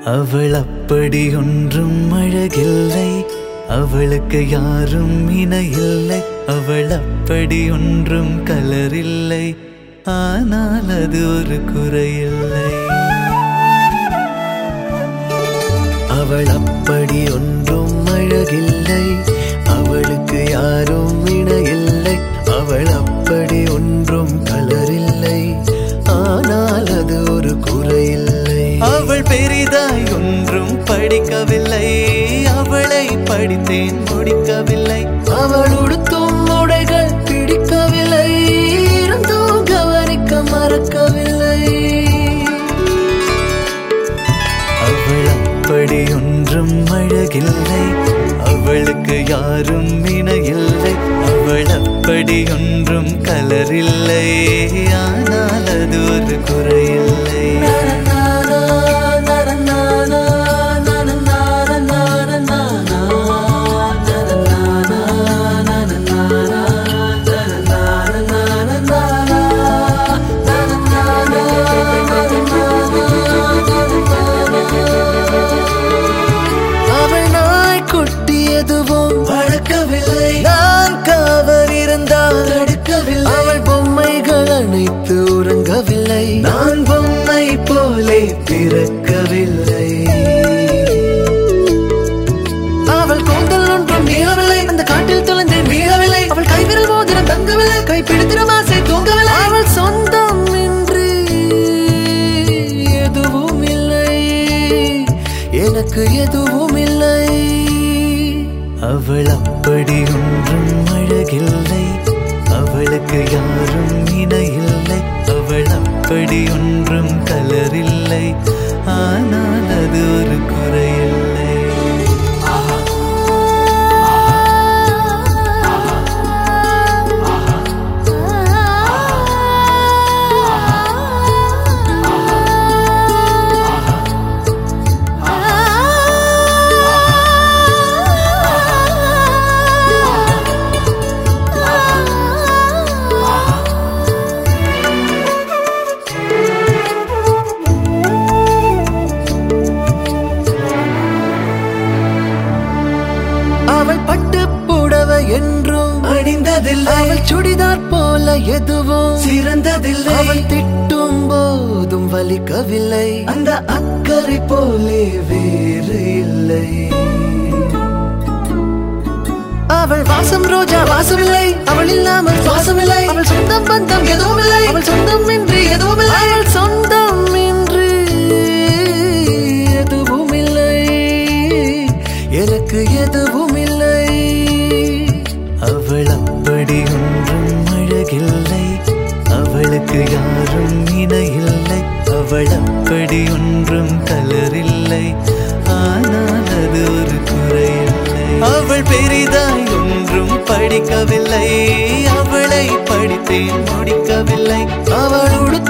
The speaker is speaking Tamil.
அவள் அப்படி ஒன்றும் அழகில்லை அவளுக்கு யாரும் இணையில்லை அவள் அப்படி ஒன்றும் கலரில்லை ஆனால் அது ஒரு குறையில்லை அவள் அப்படி ஒன்றும் அழகில்லை அவளுக்கு யாரும் இணையில்லை அவள் அப்படி ஒன்றும் கலரில்லை ஆனால் அது ஒரு குறையில்லை அவள் பெரிதாய் ஒன்றும் படிக்கவில்லை அவளை படித்தேன் முடிக்கவில்லை அவள் உடுத்தும் உடைகள் பிடிக்கவில்லை இருந்தும் கவனிக்க மறக்கவில்லை அவள் அப்படி ஒன்றும் அழகில்லை அவளுக்கு யாரும் இணையில்லை அவள் அப்படி ஒன்றும் கலரில்லை ஆனால் அது ஒரு குறையில்லை அவள் நாய் குட்டி எதுவும் வளர்க்கவில்லை நான் காவல் இருந்தால் தடுக்கவில்லை அவள் பொம்மைகள் அனைத்து உறங்கவில்லை நான் பொம்மை போலே பிறக்கவில்லை அவள் கூந்தல் ஒன்றும் நீளவில்லை அந்த காட்டில் தொலைந்தேன் வீழவில்லை அவள் கைவிரல் மோதிரம் தங்கவில்லை கை பிடித்திரம் ஆசை தூங்கவில்லை அவள் சொந்தம் இன்றி எதுவும் இல்லை எனக்கு எதுவும் இல்லை அவள் அப்படி ஒன்றும் அழகில்லை அவளுக்கு யாரும் இணையில்லை அவள் அப்படி ஒன்றும் கலரில்லை ஆனால் அது ஒரு குறையில்லை அவள் பட்டு புடவை என்றும் அணிந்ததில்லை அவள் சுடிதார் போல எதுவும் சிறந்ததில்லை அவள் திட்டும் போதும் வலிக்கவில்லை அந்த அக்கறை போலே வேறு இல்லை அவள் வாசம் ரோஜா வாசமில்லை அவள் இல்லாமல் சுவாசமில்லை அவள் சொந்தம் பந்தம் எதுவும் இல்லை அவள் சொந்தம் இன்றி எதுவும் இல்லை அவள் சொந்தம் இன்றி எதுவும் இல்லை எனக்கு எதுவும் இல்லை அவள் அப்படி ஒன்றும் அழகில்லை அவளுக்கு யாரும் இணையில்லை அவள் அப்படி ஒன்றும் கலரில்லை ஆனால் அது ஒரு குறையில்லை அவள் பெரிதாய் ஒன்றும் படிக்கவில்லை அவளை படித்தேன் முடிக்கவில்லை அவள் உடுத்த